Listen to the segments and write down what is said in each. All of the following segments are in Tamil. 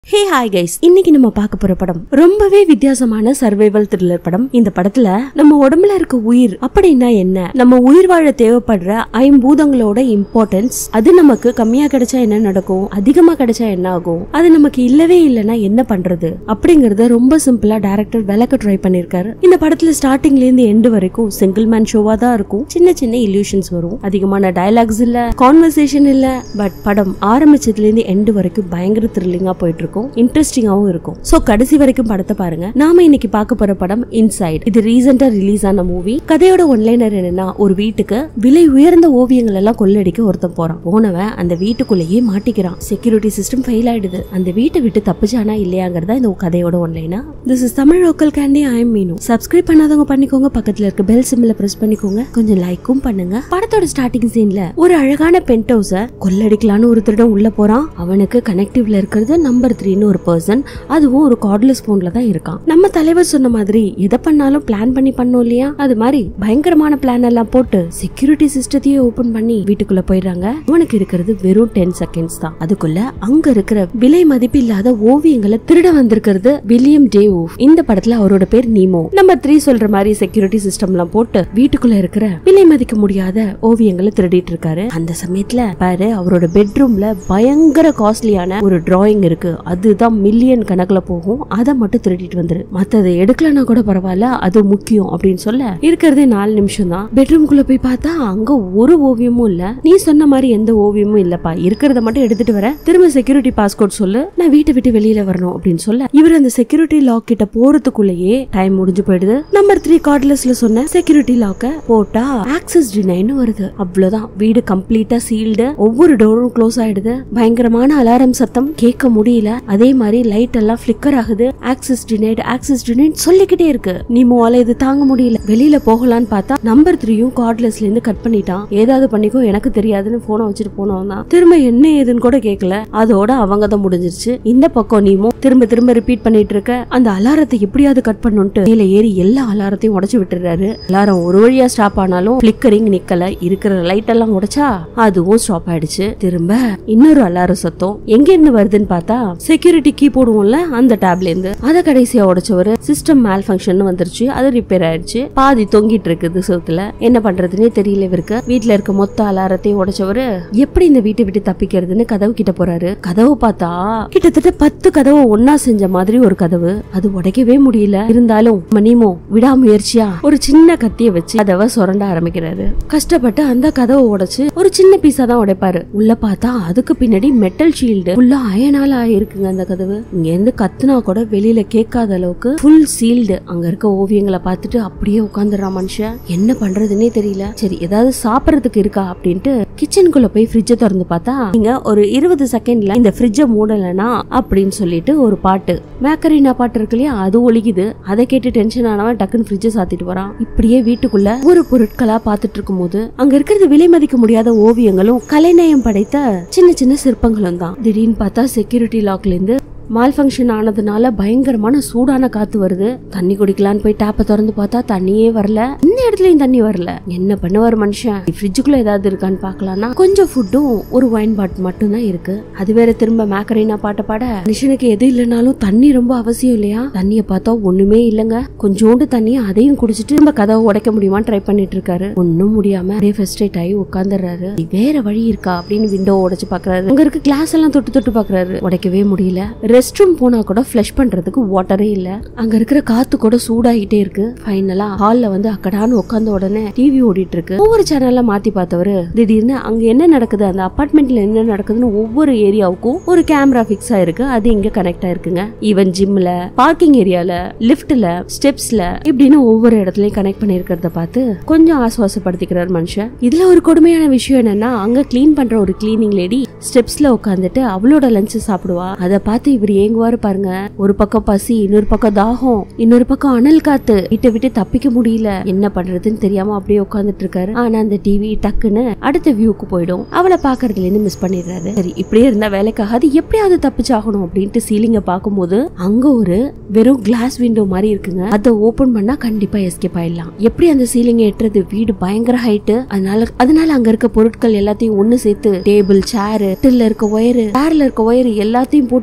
ஹே ஹாய் கைஸ் இன்னைக்கு நம்ம பார்க்க போற படம் ரொம்பவே வித்தியாசமான சர்வைவல் த்ரில்லர் படம் இந்த படத்துல நம்ம உடம்புல இருக்க உயிர் அப்படின்னா என்ன நம்ம உயிர் வாழ தேவைப்படுற ஐம்பூதங்களோட இம்பார்ட்டன்ஸ் அது நமக்கு கம்மியா கிடைச்சா என்ன நடக்கும் அதிகமா கிடைச்சா என்ன ஆகும் அது நமக்கு இல்லவே இல்லைன்னா என்ன பண்றது அப்படிங்கறத ரொம்ப சிம்பிளா டைரக்டர் விளக்க ட்ரை பண்ணிருக்காரு இந்த படத்துல ஸ்டார்டிங்ல இருந்து எண்டு வரைக்கும் சிங்கிள் மேன் ஷோவா தான் இருக்கும் சின்ன சின்ன இல்யூஷன்ஸ் வரும் அதிகமான டயலாக்ஸ் இல்ல கான்வர்சேஷன் இல்ல பட் படம் ஆரம்பிச்சதுல இருந்து எண்டு வரைக்கும் பயங்கர த்ரில்லிங்கா போயிட்டு இருக்கும் இன்ட்ரெஸ்டிங்காவும் இருக்கும் சோ கடைசி வரைக்கும் படத்தை பாருங்க நாம இன்னைக்கு பார்க்க போற படம் இன்சைட் இது ரீசெண்டா ரிலீஸ் ஆன மூவி கதையோட ஒன்லைனர் என்னன்னா ஒரு வீட்டுக்கு விலை உயர்ந்த ஓவியங்கள் எல்லாம் கொள்ளடிக்க ஒருத்தன் போறான் போனவன் அந்த வீட்டுக்குள்ளேயே மாட்டிக்கிறான் செக்யூரிட்டி சிஸ்டம் ஃபெயில் ஆயிடுது அந்த வீட்டை விட்டு தப்பிச்சானா இல்லையாங்கிறதா இந்த கதையோட ஒன்லைனா this is Tamil local candy I am Meenu subscribe பண்ணாதவங்க பண்ணிக்கோங்க பக்கத்துல இருக்க பெல் சிம்பிள பிரஸ் பண்ணிக்கோங்க கொஞ்சம் லைக்கும் பண்ணுங்க படத்தோட ஸ்டார்டிங் சீன்ல ஒரு அழகான பென்ட் ஹவுஸ கொள்ளடிக்கலான்னு ஒரு திருடன் உள்ள போறான் அவனுக்கு கனெக்டிவ்ல இருக்கிறது நம்பர் த்ரீன்னு ஒரு பர்சன் அதுவும் ஒரு கார்ட்லெஸ் போன்ல தான் இருக்கான் நம்ம தலைவர் சொன்ன மாதிரி எதை பண்ணாலும் பிளான் பண்ணி பண்ணோம் இல்லையா அது மாதிரி பயங்கரமான பிளான் எல்லாம் போட்டு செக்யூரிட்டி சிஸ்டத்தையே ஓபன் பண்ணி வீட்டுக்குள்ள போயிடுறாங்க அவனுக்கு இருக்கிறது வெறும் டென் செகண்ட்ஸ் தான் அதுக்குள்ள அங்க இருக்கிற விலை மதிப்பில்லாத ஓவியங்களை திருட வந்திருக்கிறது வில்லியம் டேவூஃப் இந்த படத்துல அவரோட பேர் நீமோ நம்பர் த்ரீ சொல்ற மாதிரி செக்யூரிட்டி சிஸ்டம் எல்லாம் போட்டு வீட்டுக்குள்ள இருக்கிற விலை மதிக்க முடியாத ஓவியங்களை திருடிட்டு இருக்காரு அந்த சமயத்துல பாரு அவரோட பெட்ரூம்ல பயங்கர காஸ்ட்லியான ஒரு டிராயிங் இருக்கு அதுதான் மில்லியன் கணக்குல போகும் அதை மட்டும் திருடிட்டு வந்துரு மத்ததை எடுக்கலன்னா கூட பரவாயில்ல அது முக்கியம் அப்படின்னு சொல்ல இருக்கிறதே நாலு நிமிஷம் தான் பெட்ரூம்குள்ள போய் பார்த்தா அங்க ஒரு ஓவியமும் இல்ல நீ சொன்ன மாதிரி எந்த ஓவியமும் இல்லப்பா இருக்கிறத மட்டும் எடுத்துட்டு வர திரும்ப செக்யூரிட்டி பாஸ்கோட் சொல்லு நான் வீட்டை விட்டு வெளியில வரணும் அப்படின்னு சொல்ல இவர் அந்த செக்யூரிட்டி லாக் கிட்ட போறதுக்குள்ளேயே டைம் முடிஞ்சு போயிடுது நம்பர் த்ரீ கார்ட்லெஸ்ல சொன்ன செக்யூரிட்டி லாக்க போட்டா ஆக்சஸ் டினைன்னு வருது அவ்வளவுதான் வீடு கம்ப்ளீட்டா சீல்டு ஒவ்வொரு டோரும் க்ளோஸ் ஆயிடுது பயங்கரமான அலாரம் சத்தம் கேட்க முடியல அதே மாதிரி லைட் எல்லாம் பிளிக்கர் ஆகுது ஆக்சஸ் டினைட் ஆக்சஸ் டினைட் சொல்லிக்கிட்டே இருக்கு நீ மூவால இது தாங்க முடியல வெளியில போகலான்னு பார்த்தா நம்பர் த்ரீயும் கார்ட்லெஸ்ல இருந்து கட் பண்ணிட்டான் ஏதாவது பண்ணிக்கோ எனக்கு தெரியாதுன்னு போனை வச்சுட்டு போனவன் தான் திரும்ப என்ன ஏதுன்னு கூட கேட்கல அதோட அவங்க தான் முடிஞ்சிருச்சு இந்த பக்கம் நீமோ திரும்ப திரும்ப ரிப்பீட் பண்ணிட்டு இருக்க அந்த அலாரத்தை எப்படியாவது கட் பண்ணுன்ட்டு மேல ஏறி எல்லா அலாரத்தையும் உடைச்சு விட்டுறாரு அலாரம் ஒரு வழியா ஸ்டாப் ஆனாலும் பிளிக்கரிங் நிக்கல இருக்கிற லைட் எல்லாம் உடைச்சா அதுவும் ஸ்டாப் ஆயிடுச்சு திரும்ப இன்னொரு அலாரம் சத்தம் எங்க இருந்து வருதுன்னு பார்த்தா செக்யூரிட்டி கீ போடுவோம்ல அந்த டேப்ல இருந்து அத கடைசியா உடைச்சவரு சிஸ்டம் மேல் ஃபங்க்ஷன் வந்துருச்சு அது ரிப்பேர் ஆயிடுச்சு பாதி தொங்கிட்டு இருக்குது செவுத்துல என்ன பண்றதுன்னே தெரியல இவருக்கு வீட்ல இருக்க மொத்த அலாரத்தையும் உடைச்சவரு எப்படி இந்த வீட்டை விட்டு தப்பிக்கிறதுன்னு கதவு கிட்ட போறாரு கதவு பார்த்தா கிட்டத்தட்ட பத்து கதவை ஒன்னா செஞ்ச மாதிரி ஒரு கதவு அது உடைக்கவே முடியல இருந்தாலும் மணிமோ விடாமுயற்சியா ஒரு சின்ன கத்திய வச்சு கதவை சுரண்ட ஆரம்பிக்கிறாரு கஷ்டப்பட்டு அந்த கதவை உடைச்சு ஒரு சின்ன பீஸா தான் உடைப்பாரு உள்ள பார்த்தா அதுக்கு பின்னாடி மெட்டல் ஷீல்டு ஃபுல்லா அயனால ஆயிருக்குங்க அந்த கதவு இங்க இருந்து கத்துனா கூட வெளியில கேட்காத அளவுக்கு ஃபுல் சீல்டு அங்க இருக்க ஓவியங்களை பார்த்துட்டு அப்படியே உட்காந்துடுறான் மனுஷன் என்ன பண்றதுன்னே தெரியல சரி ஏதாவது சாப்பிடறதுக்கு இருக்கா அப்படின்ட்டு கிச்சனுக்குள்ள போய் ஃப்ரிட்ஜை திறந்து பார்த்தா நீங்க ஒரு இருபது செகண்ட்ல இந்த ஃப்ரிட்ஜை மூடலனா அப்படின்னு சொல்லிட்டு ஒரு பாட்டு மேக்கரினா பாட்டு இருக்கு இல்லையா அது ஒலிக்குது அதை கேட்டு டென்ஷன் ஆனவன் டக்குன்னு ஃப்ரிட்ஜை சாத்திட்டு வரான் இப்படியே வீட்டுக்குள்ள ஒரு பொருட்களா பார்த்துட்டு இருக்கும்போது அங்க இருக்கிறது விலை மதிக்க முடியாத ஓவியங்களும் கலைநயம் படைத்த சின்ன சின்ன சிற்பங்களும் தான் திடீர்னு பார்த்தா செக்யூரிட்டி லாக்ல இருந்து மால் ஃபங்க்ஷன் ஆனதுனால பயங்கரமான சூடான காத்து வருது தண்ணி குடிக்கலான்னு போய் டேப்பை திறந்து பார்த்தா தண்ணியே வரல இந்த இடத்துலயும் தண்ணி வரல என்ன பண்ணுவார் மனுஷன் ஃப்ரிட்ஜுக்குள்ள ஏதாவது இருக்கான்னு பார்க்கலாம்னா கொஞ்சம் ஃபுட்டும் ஒரு ஒயின் பாட்டில் மட்டும் தான் இருக்கு அது வேற திரும்ப மேக்கரினா பாட்ட பாட மனுஷனுக்கு எது இல்லைனாலும் தண்ணி ரொம்ப அவசியம் இல்லையா தண்ணியை பார்த்தா ஒண்ணுமே இல்லைங்க கொஞ்சோண்டு தண்ணி அதையும் குடிச்சிட்டு நம்ம கதவை உடைக்க முடியுமான்னு ட்ரை பண்ணிட்டு இருக்காரு ஒன்னும் முடியாம அப்படியே ஃபெஸ்டேட் ஆகி உட்காந்துறாரு வேற வழி இருக்கா அப்படின்னு விண்டோ உடைச்சு பாக்குறாரு அங்க இருக்க கிளாஸ் எல்லாம் தொட்டு தொட்டு பாக்குறாரு உடைக்கவே முடியல ரெஸ்ட் ரூம் போனா கூட ஃப்ளஷ் பண்றதுக்கு வாட்டரே இல்ல அங்க இருக்கிற காத்து கூட சூடாகிட்டே இருக்கு ஃபைனலா ஹால்ல வந்து அக்கடான்னு உட்கார்ந்த உடனே டிவி ஓடிட்டு இருக்கு ஒவ்வொரு சேனல்ல மாத்தி பார்த்தவரு திடீர்னு அங்க என்ன நடக்குது அந்த அபார்ட்மெண்ட்ல என்ன நடக்குதுன்னு ஒவ்வொரு ஏரியாவுக்கும் ஒரு கேமரா பிக்ஸ் ஆயிருக்கு அது இங்க கனெக்ட் ஆயிருக்குங்க ஈவன் ஜிம்ல பார்க்கிங் ஏரியால லிஃப்ட்ல ஸ்டெப்ஸ்ல இப்படின்னு ஒவ்வொரு இடத்துலயும் கனெக்ட் பண்ணிருக்கிறத பார்த்து கொஞ்சம் ஆசுவாசப்படுத்திக்கிறார் மனுஷன் இதுல ஒரு கொடுமையான விஷயம் என்னன்னா அங்க கிளீன் பண்ற ஒரு கிளீனிங் லேடி ஸ்டெப்ஸ்ல உட்காந்துட்டு அவளோட லஞ்ச் சாப்பிடுவா அதை பார்த்து இவர் ஏங்குவாரு பாருங்க ஒரு பக்கம் பசி இன்னொரு பக்கம் தாகம் இன்னொரு பக்கம் அனல் காத்து வீட்டை விட்டு தப்பிக்க முடியல என்ன பண்றதுன்னு தெரியாம அப்படியே உட்காந்துட்டு இருக்காரு ஆனா அந்த டிவி டக்குன்னு அடுத்த வியூக்கு போயிடும் அவளை பாக்குறதுல இருந்து மிஸ் பண்ணிடுறாரு சரி இப்படியே இருந்தா வேலைக்காகாது எப்படியாவது தப்பிச்சாகணும் அப்படின்ட்டு சீலிங்க பார்க்கும்போது அங்க ஒரு வெறும் கிளாஸ் விண்டோ மாதிரி இருக்குங்க அதை ஓபன் பண்ணா கண்டிப்பா எஸ்கேப் ஆயிடலாம் எப்படி அந்த சீலிங்க எட்டுறது வீடு பயங்கர ஹைட்டு அதனால அதனால அங்க இருக்க பொருட்கள் எல்லாத்தையும் ஒண்ணு சேர்த்து டேபிள் சேரு இருக்க ஒயரு சேர்ல இருக்க ஒயரு எல்லாத்தையும் போட்டு முயற்சி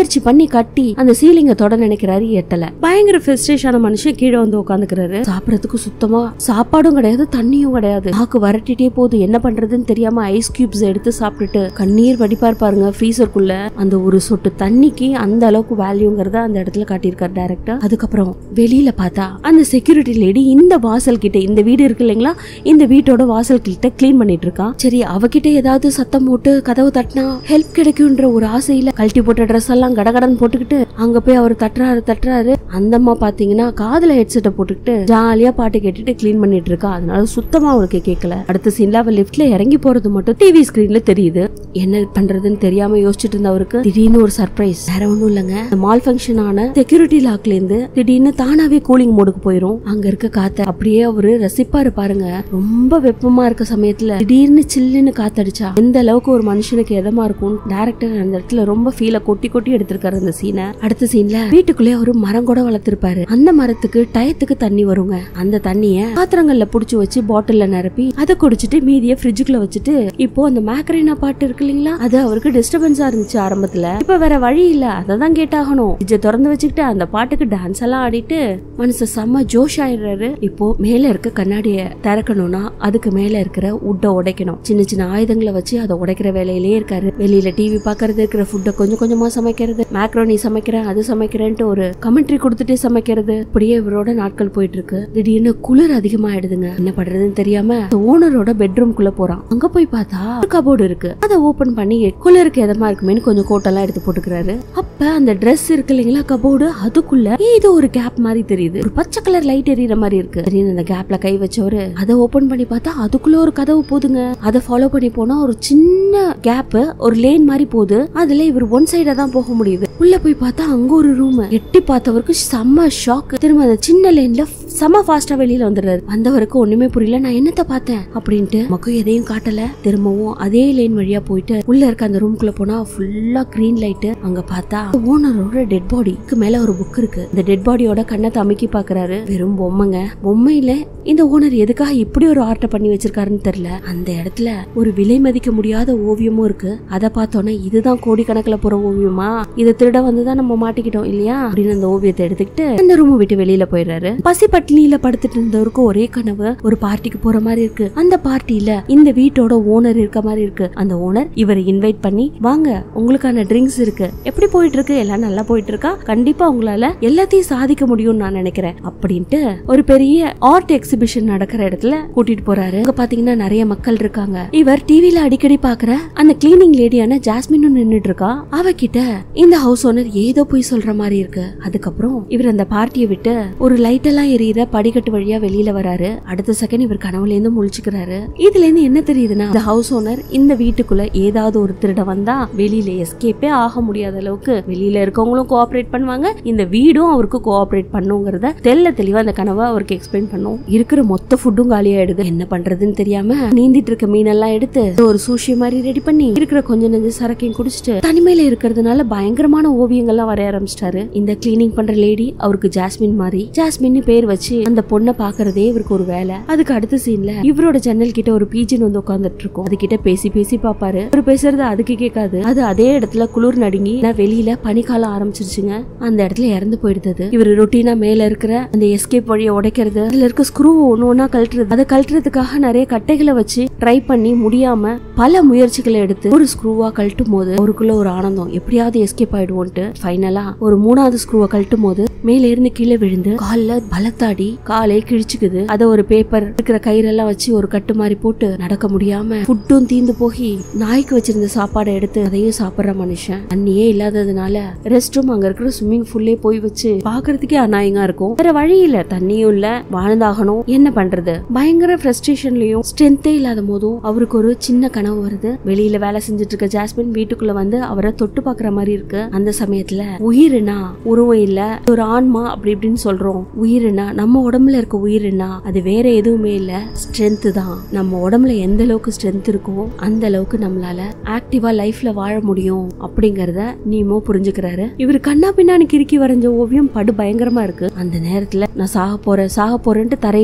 முயற்சி பண்ணி கட்டி அந்த சீலிங்க தொட நினைக்கிறாரு எட்டல பயங்கர ஃபிரஸ்ட்ரேஷனான மனுஷன் கீழே வந்து உட்காந்துக்கிறாரு சாப்பிடறதுக்கு சுத்தமா சாப்பாடும் கிடையாது தண்ணியும் கிடையாது நாக்கு வரட்டிட்டே போகுது என்ன பண்றதுன்னு தெரியாம ஐஸ் கியூப்ஸ் எடுத்து சாப்பிட்டுட்டு கண்ணீர் வடிப்பார் பாருங்க ஃப்ரீசருக்குள்ள அந்த ஒரு சொட்டு தண்ணிக்கு அந்த அளவுக்கு வேல்யூங்கிறத அந்த இடத்துல காட்டியிருக்காரு டேரக்டர் அதுக்கப்புறம் வெளியில பார்த்தா அந்த செக்யூரிட்டி லேடி இந்த வாசல் கிட்ட இந்த வீடு இருக்கு இல்லைங்களா இந்த வீட்டோட வாசல் கிட்ட க்ளீன் பண்ணிட்டு இருக்கா சரி அவகிட்ட ஏதாவது சத்தம் போட்டு கதவு தட்டினா ஹெல்ப் கிடைக்கும்ன்ற ஒரு ஆசையில கழட்டி போட்ட ட்ரெஸ் எல்லாம் கடகடன் போட்டுக்கிட்டு அங்க போய் அவர் தட்டுறாரு தட்டுறாரு அந்த அம்மா பாத்தீங்கன்னா காதுல ஹெட்செட்டை போட்டுக்கிட்டு ஜாலியா பாட்டு கேட்டுட்டு க்ளீன் பண்ணிட்டு இருக்கா அதனால சுத்தமா அவளுக்கு கேட்கல அடுத்த சீன்ல அவ லிஃப்ட்ல இறங்கி போறது மட்டும் டிவி ஸ்கிரீன்ல தெரியுது என்ன பண்றதுன்னு தெரியாம யோசிச்சுட்டு இருந்த அவருக்கு திடீர்னு ஒரு சர்ப்ரைஸ் வேற ஒண்ணும் இல்லைங்க மால் ஃபங்க்ஷன் ஆன செக்யூரிட்டி லாக்ல இருந்து திடீர்னு தானாவே கூலிங் மோடுக்கு போயிரும் அங்க இருக்க காத்த அப்படியே அவரு ரசிப்பாரு பாருங்க ரொம்ப வெப்பமா இருக்க சமயத்துல திடீர்னு சில்லுன்னு காத்தடிச்சா எந்த அளவுக்கு ஒரு மனுஷனுக்கு எதமா இருக்கும் டேரக்டர் அந்த இடத்துல ரொம்ப ஃபீல கொட்டி கொட்டி எடுத்திருக்காரு அந்த சீனை அடுத்த சீன்ல வீட்டுக்குள்ளே ஒரு மரம் கூட வளர்த்திருப்பாரு அந்த மரத்துக்கு டயத்துக்கு தண்ணி வருங்க அந்த தண்ணிய பாத்திரங்கள்ல புடிச்சு வச்சு பாட்டில்ல நிரப்பி அதை குடிச்சிட்டு மீதிய ஃப்ரிட்ஜுக்குள்ள வச்சுட்டு இப்போ அந்த மேக்ரைனா பாட்டு இருக்கு இல்லைங்களா அது அவருக்கு டிஸ்டர்பன்ஸா இருந்துச்சு ஆரம்பத்துல இப்ப வேற வழி இல்ல அதை தான் கேட்டாகணும் ஃப்ரிட்ஜை திறந்து வச்சுக்கிட்டு அந்த பாட்டுக்கு டான்ஸ் எல்லாம் ஆடிட்டு மனுஷன் செம்ம ஜோஷ் ஆயிடுறாரு இப்போ மேல இருக்க கண்ணாடிய திறக்கணும்னா அதுக்கு மேல இருக்கிற உட்டை உடைக்கணும் சின்ன சின்ன ஆயுதங்களை வச்சு அதை உடைக்கிற வேலையிலே இருக்காரு வெளியில டிவி பாக்குறது இருக்கிற ஃபுட்டை கொஞ்சம் கொஞ்சமா சமைக்கிறது மேக்ரோனி சமைக்கிறேன் அது சமைக்கிறேன்ட்டு ஒரு கமெண்ட்ரி கொடுத்துட்டே சமைக்கிறது இப்படியே இவரோட நாட்கள் போயிட்டு இருக்கு திடீர்னு குளிர் அதிகமாயிடுதுங்க என்ன பண்றதுன்னு தெரியாம ஓனரோட பெட்ரூம்குள்ள போறான் அங்க போய் பார்த்தா ஒரு கபோர்டு இருக்கு அதை ஓபன் பண்ணி குளிருக்கு எதமா இருக்குமேனு கொஞ்சம் கோட்டெல்லாம் எடுத்து போட்டுக்கிறாரு அப்ப அந்த Dress இருக்கு இல்லைங்களா கபோர்டு அதுக்குள்ள ஏதோ ஒரு கேப் மாதிரி தெரியுது ஒரு பச்சை கலர் லைட் எரியற மாதிரி இருக்கு திடீர்னு அந்த கேப்ல கை வச்சவரு அதை ஓபன் பண்ணி பார்த்தா அதுக்குள்ள ஒரு கதவு போதுங்க அதை ஃபாலோ பண்ணி போனா ஒரு சின்ன கேப் ஒரு லேன் மாதிரி போகுது அதுல இவர் ஒன் சைடா தான் போக முடியுது உள்ள போய் பார்த்தா அங்க ஒரு ரூம் எட்டி பார்த்தவருக்கு செம்ம ஷாக் திரும்ப அந்த சின்ன லேன்ல செம்ம ஃபாஸ்டா வெளியில வந்துடுறாரு வந்தவருக்கு ஒண்ணுமே புரியல நான் என்னத்த பார்த்தேன் அப்படின்ட்டு மக்கள் எதையும் காட்டல திரும்பவும் அதே லேன் வழியா போயிட்டு உள்ள இருக்க அந்த ரூம்குள்ள போனா ஃபுல்லா கிரீன் லைட் அங்க பார்த்தா ஓனரோட டெட் பாடிக்கு மேல ஒரு புக் இருக்கு இந்த டெட் பாடியோட கண்ணத்தை அமுக்கி பாக்குறாரு வெறும் பொம்மைங்க பொம்மையில இந்த ஓனர் எதுக்காக இப்படி ஒரு ஆர்ட்டை பண்ணி வச்சிருக்காருன்னு தெரியல அந்த இடத்துல ஒரு விலை மதிக்க முடியாத ஓவியமும் இருக்கு அதை பார்த்தோன்னே இதுதான் கோடிக்கணக்கில் போற ஓவியமா இதை திருட வந்துதான் நம்ம மாட்டிக்கிட்டோம் இல்லையா அப்படின்னு அந்த ஓவியத்தை எடுத்துக்கிட்டு அந்த ரூம் விட்டு வெளியில போயிடுறாரு பசி பட்டினியில படுத்துட்டு இருந்தவருக்கு ஒரே கனவு ஒரு பார்ட்டிக்கு போற மாதிரி இருக்கு அந்த பார்ட்டியில இந்த வீட்டோட ஓனர் இருக்க மாதிரி இருக்கு அந்த ஓனர் இவரை இன்வைட் பண்ணி வாங்க உங்களுக்கான ட்ரிங்க்ஸ் இருக்கு எப்படி போயிட்டு இருக்கு எல்லாம் நல்லா போயிட்டு இருக்கா கண்டிப்பா உங்களால எல்லாத்தையும் சாதிக்க முடியும்னு நான் நினைக்கிறேன் அப்படின்ட்டு ஒரு பெரிய ஆர்ட் எக்ஸிபிஷன் நடக்கிற இடத்துல கூட்டிட்டு போறாரு அங்க பாத்தீங்கன்னா நிறைய மக்கள் இருக்காங்க இவர் டிவில அடிக்கடி பாக்குற அந்த கிளீனிங் லேடியான ஜாஸ்மினும் நின்னுட்டு இருக்கா அவகிட்ட இந்த ஹவுஸ் ஓனர் ஏதோ போய் சொல்ற மாதிரி இருக்கு அதுக்கப்புறம் இவர் அந்த பார்ட்டியை விட்டு ஒரு லைட் எல்லாம் எரியிற படிக்கட்டு வழியா வெளியில வராரு அடுத்த செகண்ட் இவர் கனவுல இருந்து முழிச்சுக்கிறாரு இதுல இருந்து என்ன தெரியுதுன்னா இந்த ஹவுஸ் ஓனர் இந்த வீட்டுக்குள்ள ஏதாவது ஒரு திருட வந்தா வெளியில எஸ்கேப்பே ஆக முடியாத அளவுக்கு வெளியில இருக்கவங்களும் கோஆபரேட் பண்ணுவாங்க இந்த வீடும் அவருக்கு கோஆபரேட் பண்ணுங்கிறத தெல்ல தெளிவா அந்த கனவை அவருக்கு எக்ஸ்பிளைன் பண்ணும் இருக்கிற மொத்த ஃபுட்டும் காலியாயிடுது என்ன பண்றதுன்னு தெரியாம நீந்திட்டு இருக்க மீனெல்லாம் எடுத்து ஒரு சூஷி மாதிரி ரெடி பண்ணி இருக்கிற கொஞ்ச நெஞ்ச சரக்கையும் குடிச்சிட்டு தனிமையில இருக்கிறதுனால பயங்கரமான ஓவியங்கள்லாம் வரைய ஆரம்பிச்சிட்டாரு இந்த கிளீனிங் பண்ற லேடி அவருக்கு ஜாஸ்மின் மாதிரி ஜாஸ்மின் பேர் வச்சு அந்த பொண்ணை பாக்குறதே இவருக்கு ஒரு வேலை அதுக்கு அடுத்த சீன்ல இவரோட ஜன்னல் கிட்ட ஒரு பீஜன் வந்து உட்கார்ந்துட்டு இருக்கும் அது கிட்ட பேசி பேசி பாப்பாரு அவர் பேசுறது அதுக்கு கேட்காது அது அதே இடத்துல குளிர் நடுங்கி நான் வெளியில பனிக்காலம் ஆரம்பிச்சிருச்சுங்க அந்த இடத்துல இறந்து போயிடுது இவர் ரொட்டீனா மேல இருக்கிற அந்த எஸ்கேப் வழியை உடைக்கிறது அதுல இருக்க ஸ்க்ரூ ஒண்ணு ஒண்ணா கழட்டுறது அதை கழட்டுறதுக்காக நிறைய கட்டைகளை வச்சு ட்ரை பண்ணி முடியாம பல முயற்சிகளை எடுத்து ஒரு ஸ்க்ரூவா கழட்டும் போது அவருக்குள்ள ஒரு ஆனந்தம் எப்படியாவது எஸ்கேப் ஆயிடுவோன்ட்டு ஃபைனலா ஒரு மூணாவது ஸ்க்ரூவை கழட்டும் போது மேல இருந்து கீழே விழுந்து கால்ல பலத்தாடி காலே கிழிச்சுக்குது அத ஒரு பேப்பர் இருக்கிற கயிறெல்லாம் வச்சு ஒரு கட்டு மாதிரி போட்டு நடக்க முடியாம ஃபுட்டும் தீந்து போகி நாய்க்கு வச்சிருந்த சாப்பாடை எடுத்து அதையும் சாப்பிடுற மனுஷன் தண்ணியே இல்லாததுனால ரெஸ்ட் ரூம் அங்க இருக்கிற ஸ்விம்மிங் ஃபுல்லே போய் வச்சு பாக்குறதுக்கே அநாயகா இருக்கும் வேற வழி இல்ல தண்ணியும் இல்ல வாழ்ந்தாகணும் என்ன பண்றது பயங்கர ஃப்ரஸ்ட்ரேஷன்லயும் ஸ்ட்ரென்த்தே இல்லாத போதும் அவருக்கு ஒரு சின்ன கனவு வருது வெளியில வேலை செஞ்சுட்டு இருக்க ஜாஸ்மின் வீட்டுக்குள்ள வந்து அவரை தொட்டு பாக்குற மாதிரி இருக்கு அந்த சமயத்துல உயிரினா உருவம் இல்ல ஒரு ஆன்மா அப்படி இப்படின்னு சொல்றோம் உயிரினா நம்ம உடம்புல இருக்க உயிரினா அது வேற எதுவுமே இல்ல ஸ்ட்ரென்த் தான் நம்ம உடம்புல எந்த அளவுக்கு ஸ்ட்ரென்த் இருக்கோ அந்த அளவுக்கு நம்மளால ஆக்டிவா லைஃப்ல வாழ முடியும் அப்படிங்கறத நீமோ புரிஞ்சுக்கிறாரு இவர் கண்ணா பின்னான்னு கிறுக்கி வரைஞ்ச ஓவியம் படு பயங்கரமா இருக்கு அந்த நேரத்துல நான் சாக போறேன் சாக போறேன்ட்டு தரையிலே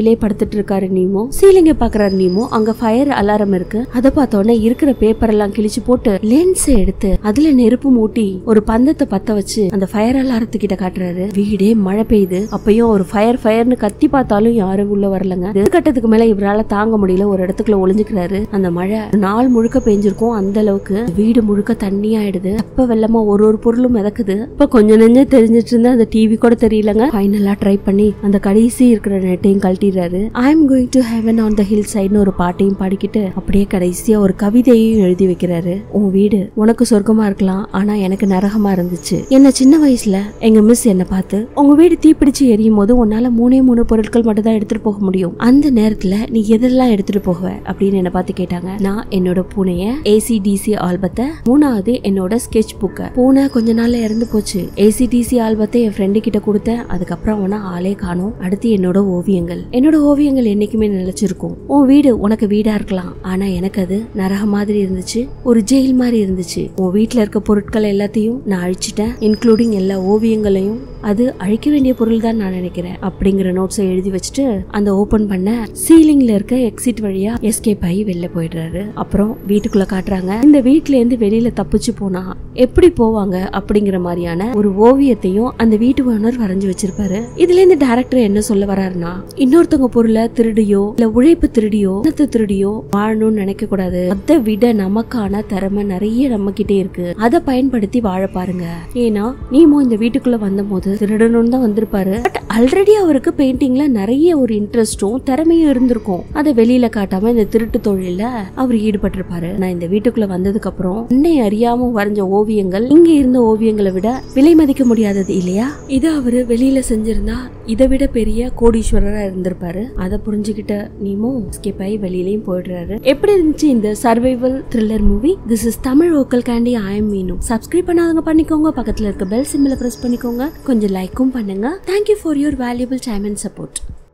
தரையிலே படுத்துட்டு இருக்காரு நீமோ சீலிங்க பாக்குறாரு நீமோ அங்க ஃபயர் அலாரம் இருக்கு அதை பார்த்தோன்னே இருக்கிற பேப்பர் எல்லாம் கிழிச்சு போட்டு லென்ஸ் எடுத்து அதுல நெருப்பு மூட்டி ஒரு பந்தத்தை பத்த வச்சு அந்த ஃபயர் அலாரத்துக்கிட்ட காட்டுறாரு வீடே மழை பெய்யுது அப்பயும் ஒரு ஃபயர் ஃபயர்னு கத்தி பார்த்தாலும் யாரும் உள்ள வரலங்க இது கட்டத்துக்கு மேல இவரால தாங்க முடியல ஒரு இடத்துக்குள்ள ஒளிஞ்சுக்கிறாரு அந்த மழை நாள் முழுக்க பெஞ்சிருக்கும் அந்த அளவுக்கு வீடு முழுக்க தண்ணி ஆயிடுது அப்ப வெள்ளமா ஒரு ஒரு பொருளும் மிதக்குது இப்ப கொஞ்சம் நெஞ்சம் தெரிஞ்சிட்டு இருந்தா அந்த டிவி கூட தெரியலங்க ஃபைனலா ட்ரை பண்ணி அந்த கடைசி இருக்கிற நெட்டையும் கழட்டிடுறாரு I am going to heaven on the hill சைடுன்னு ஒரு பாட்டையும் பாடிக்கிட்டு அப்படியே கடைசியா ஒரு கவிதையும் எழுதி வைக்கிறாரு உன் வீடு உனக்கு சொர்க்கமா இருக்கலாம் ஆனா எனக்கு நரகமா இருந்துச்சு என்ன சின்ன வயசுல எங்க மிஸ் என்ன பார்த்து உங்க வீடு தீப்பிடிச்சு எரியும் போது உன்னால மூணே மூணு பொருட்கள் மட்டும் தான் எடுத்துட்டு போக முடியும் அந்த நேரத்துல நீ எதெல்லாம் எடுத்துட்டு போகுவ அப்படின்னு என்ன பார்த்து கேட்டாங்க நான் என்னோட பூனைய ஏசிடிசி ஆல்பத்தை மூணாவது என்னோட ஸ்கெட்ச் புக்கை பூனை கொஞ்ச நாள்ல இறந்து போச்சு ஏசிடிசி ஆல்பத்தை என் ஃப்ரெண்டு கிட்ட கொடுத்தேன் அதுக்கப்புறம் உன ஆளே காணும் அடுத்து என்னோட ஓவியங்கள் என்னோட ஓவியங்கள் என்னைக்குமே நிலைச்சிருக்கும் உன் வீடு உனக்கு வீடா இருக்கலாம் ஆனா எனக்கு அது நரக மாதிரி இருந்துச்சு ஒரு ஜெயில் மாதிரி இருந்துச்சு உன் வீட்ல இருக்க பொருட்கள் எல்லாத்தையும் நான் அழிச்சிட்டேன் இன்க்ளூடிங் எல்லா ஓவியங்களையும் அது அழிக்க வேண்டிய பொருள் தான் நான் நினைக்கிறேன் அப்படிங்கிற நோட்ஸை எழுதி வச்சுட்டு அந்த ஓபன் பண்ண சீலிங்ல இருக்க எக்ஸிட் வழியா எஸ்கேப் ஆகி வெளில போயிடுறாரு அப்புறம் வீட்டுக்குள்ள காட்டுறாங்க இந்த வீட்ல இருந்து வெளியில தப்பிச்சு போனா எப்படி போவாங்க அப்படிங்கிற மாதிரியான ஒரு ஓவியத்தையும் அந்த வீட்டு ஓனர் வரைஞ்சு வச்சிருப்பாரு இதுல இருந்து டேரக்டர் என்ன சொல்ல வராருன்னா இன்னொருத்தவங்க பொருளை திருடியோ இல்ல உழைப்பு திருடியோ பணத்தை திருடியோ வாழணும்னு நினைக்க கூடாது அதை விட நமக்கான திறமை நிறைய நம்ம கிட்டே இருக்கு அதை பயன்படுத்தி வாழ பாருங்க ஏன்னா நீமோ இந்த வீட்டுக்குள்ள வந்தபோது திருடணும்னு தான் வந்திருப்பாரு பட் ஆல்ரெடி அவருக்கு பெயிண்டிங்ல நிறைய ஒரு இன்ட்ரெஸ்டும் திறமையும் இருந்திருக்கும் அதை வெளியில காட்டாம இந்த திருட்டு தொழில அவர் ஈடுபட்டிருப்பாரு நான் இந்த வீட்டுக்குள்ள வந்ததுக்கு அப்புறம் அன்னை அறியாம வரைஞ்ச ஓவியங்கள் இங்க இருந்த ஓவியங்களை விட விலை மதிக்க முடியாதது இல்லையா இது அவரு வெளியில செஞ்சிருந்தா இதை விட பெரிய கோடீஸ்வரரா இருந்திருப்பாரு அதை புரிஞ்சுக்கிட்ட நீமோ ஸ்கிப் ஆகி வெளியிலயும் போயிடுறாரு எப்படி இருந்துச்சு இந்த survival thriller movie this is Tamil local candy IIM மீனும் சப்ஸ்கிரைப் பண்ணாதவங்க பண்ணிக்கோங்க பக்கத்துல இருக்க பெல் சிம்பிளை பிரஸ் பண்ணிக்கோங்க கொஞ்சம் லைக்கும் பண்ணுங்க thank you for your valuable time and support